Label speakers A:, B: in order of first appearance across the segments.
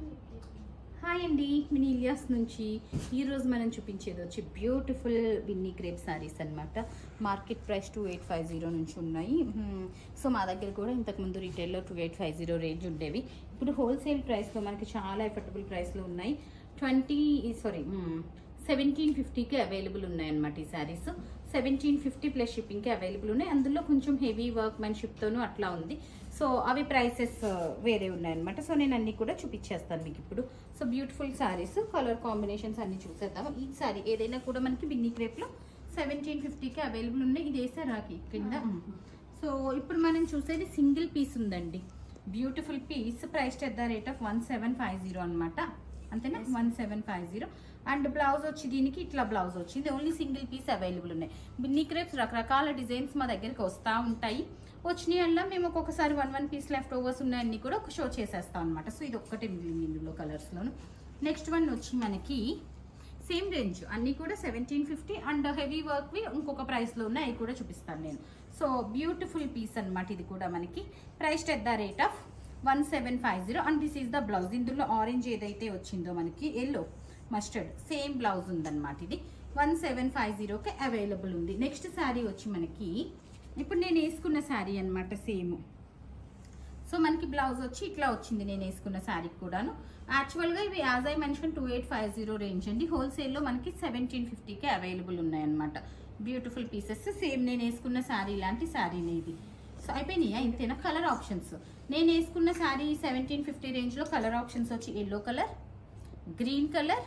A: Hi అండి mini Ilyas నుంచి ఈరోజు మనం చూపించేది వచ్చి బ్యూటిఫుల్ విన్నీ క్రేప్ శారీస్ అన్నమాట market price two eight five zero నుంచి ఉన్నాయి మ్మ్. సో మా దగ్గర కూడా ఇంతకుముందు రీటైల్లో two eight five zero range ఉండేవి ఇప్పుడు హోల్సేల్ ప్రైస్లో మనకి చాలా ఎఫర్టబుల్ ప్రైస్లో ఉన్నాయి ట్వంటీ సారీ సెవెంటీన్ ఫిఫ్టీకి అవైలబుల్ ఉన్నాయన్నమాట ఈ శారీస్ సెవెంటీన్ ఫిఫ్టీ ప్లస్ షిప్పింగ్కి అవైలబుల్ ఉన్నాయి అందులో కొంచెం హెవీ వర్క్ మెన్షిప్తోనూ అట్లా ఉంది సో అవి ప్రైసెస్ వేరే ఉన్నాయన్నమాట సో నేను అన్ని కూడా చూపించేస్తాను మీకు ఇప్పుడు so beautiful saris colour combinations అన్ని చూసేద్దాం ఈ శారీ ఏదైనా కూడా మనకి బిన్ని క్రేప్లో సెవెంటీన్ ఫిఫ్టీకి అవైలబుల్ ఉన్నాయి ఇది వేసారాకి కింద సో ఇప్పుడు మనం చూసేది సింగిల్ పీస్ ఉందండి beautiful piece price at the rate of one seven five zero అనమాట అంతేనా one seven five zero and blouse వచ్చి దీనికి ఇట్లా బ్లౌజ్ వచ్చింది ఓన్లీ సింగిల్ పీస్ అవైలబుల్ ఉన్నాయి బిన్నీ క్రేప్స్ రకరకాల డిజైన్స్ మా దగ్గరికి వస్తూ ఉంటాయి వచ్చినాయి అలా మేము ఒక్కొక్కసారి one one piece leftovers ఉన్నాయన్నీ కూడా ఒక షో చేసేస్తాం అనమాట సో ఇది ఒక్కటే మిగిలింది ఇందులో కలర్స్లోను నెక్స్ట్ వన్ వచ్చి మనకి సేమ్ రేంజ్ అన్నీ కూడా సెవెంటీన్ ఫిఫ్టీ అండ్ హెవీ వర్క్వి ఇంకొక ప్రైస్లో ఉన్నాయి అవి కూడా చూపిస్తాను నేను సో బ్యూటిఫుల్ పీస్ అన్నమాట ఇది కూడా మనకి price at the rate of one seven five zero and this is the blouse ఇందులో ఆరెంజ్ ఏదైతే వచ్చిందో మనకి ఎల్లో మస్టర్డ్ సేమ్ బ్లౌజ్ ఉందన్నమాట ఇది వన్ సెవెన్ ఫైవ్ జీరోకి అవైలబుల్ ఉంది నెక్స్ట్ శారీ వచ్చి మనకి ఇప్పుడు నేను వేసుకున్న శారీ అనమాట సేమ్ సో మనకి బ్లౌజ్ వచ్చి ఇట్లా వచ్చింది నేను వేసుకున్న శారీకి కూడాను యాక్చువల్గా ఇవి as I mention two eight five zero range అండి హోల్సేల్లో మనకి సెవెంటీన్ ఫిఫ్టీకి అవైలబుల్ ఉన్నాయన్నమాట బ్యూటిఫుల్ పీసెస్ సేమ్ నేను వేసుకున్న శారీ లాంటి శారీనే ఇది సో అయిపోయినాయా ఇంతేనా కలర్ ఆప్షన్స్ నేను వేసుకున్న శారీ సెవెంటీన్ ఫిఫ్టీ రేంజ్లో కలర్ ఆప్షన్స్ వచ్చి yellow colour green colour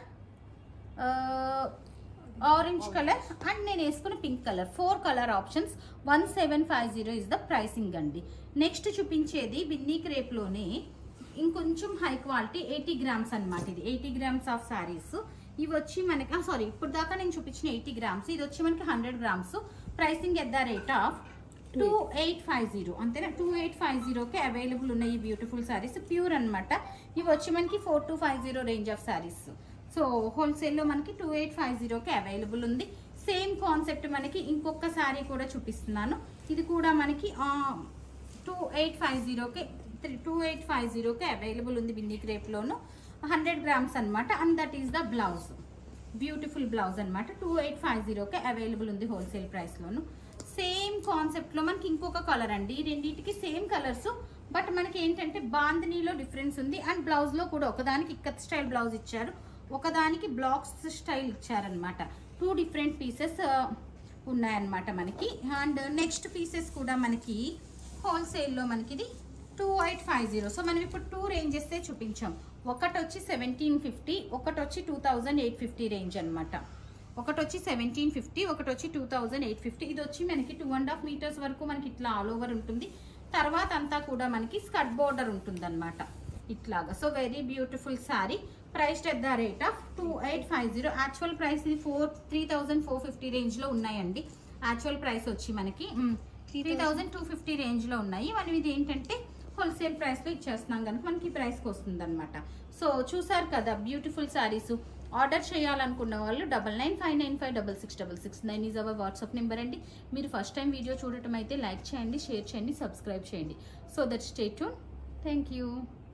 A: orange colour and నేను వేసుకున్న pink colour four colour options one seven five zero is the pricing అండి నెక్స్ట్ చూపించేది బిన్నీ క్రేప్లోనే ఇంకొంచెం హై క్వాలిటీ ఎయిటీ గ్రామ్స్ అన్నమాట ఇది ఎయిటీ గ్రామ్స్ ఆఫ్ శారీస్ ఇవి వచ్చి మనకి సారీ ఇప్పుడు దాకా నేను చూపించిన ఎయిటీ గ్రామ్స్ ఇది వచ్చి మనకి hundred grams pricing at the rate of two eight five zero అంతేనా టూ ఎయిట్ ఫైవ్ జీరోకి అవైలబుల్ ఉన్నాయి ఈ బ్యూటిఫుల్ శారీస్ ప్యూర్ అన్నమాట ఇవి వచ్చి మనకి four two five zero range of saris so హోల్సేల్లో మనకి టూ ఎయిట్ ఫైవ్ జీరోకి అవైలబుల్ ఉంది సేమ్ కాన్సెప్ట్ మనకి ఇంకొక శారీ కూడా చూపిస్తున్నాను ఇది కూడా మనకి టూ ఎయిట్ ఫైవ్ జీరోకి టూ ఎయిట్ ఫైవ్ జీరోకి అవైలబుల్ ఉంది బిందీ క్రేప్లోను హండ్రెడ్ గ్రామ్స్ అనమాట and that is the blouse beautiful blouse అనమాట టూ ఎయిట్ ఫైవ్ జీరోకి అవైలబుల్ ఉంది హోల్సేల్ ప్రైస్లోను సేమ్ కాన్సెప్ట్లో మనకి ఇంకొక కలర్ అండి ఈ రెండింటికి సేమ్ కలర్స్ బట్ మనకి ఏంటంటే బాందనీలో డిఫరెన్స్ ఉంది అండ్ బ్లౌజ్లో కూడా ఒకదానికి ఇక్కత్ స్టైల్ బ్లౌజ్ ఇచ్చారు ఒకదానికి బ్లాక్స్ స్టైల్ ఇచ్చారనమాట టూ డిఫరెంట్ పీసెస్ ఉన్నాయన్నమాట మనకి అండ్ నెక్స్ట్ పీసెస్ కూడా మనకి హోల్సేల్లో మనకి ఇది two eight five zero so మనం ఇప్పుడు టూ రేంజెస్ చూపించాం ఒకటి వచ్చి సెవెంటీన్ ఫిఫ్టీ ఒకటి వచ్చి two thousand eight fifty range అనమాట ఒకటి వచ్చి సెవెంటీన్ ఫిఫ్టీ ఒకటి వచ్చి టూ థౌజండ్ ఎయిట్ ఫిఫ్టీ ఇది వచ్చి మనకి టూ అండ్ హాఫ్ మీటర్స్ వరకు మనకి ఇట్లా ఆల్ ఓవర్ ఉంటుంది తర్వాత అంతా కూడా మనకి స్కర్ట్ బోర్డర్ ఉంటుంది ఇట్లాగా so very beautiful sari price at the rate of two eight five zero actual price ఇది four three thousand four fifty రేంజ్లో ఉన్నాయండి యాక్చువల్ ప్రైస్ వచ్చి మనకి త్రీ థౌజండ్ టూ ఫిఫ్టీ రేంజ్లో ఉన్నాయి మనం ఇది ఏంటంటే హోల్సేల్ ప్రైస్లో ఇచ్చేస్తున్నాం కనుక మనకి ఈ ప్రైస్కి వస్తుంది అనమాట సో చూసారు కదా బ్యూటిఫుల్ శారీస్ ఆర్డర్ చేయాలనుకున్న వాళ్ళు double nine five nine five double six double six nine is our WhatsApp number అండి మీరు ఫస్ట్ టైం వీడియో చూడటం అయితే లైక్ చేయండి షేర్ చేయండి సబ్స్క్రైబ్ చేయండి so that stay tune thank you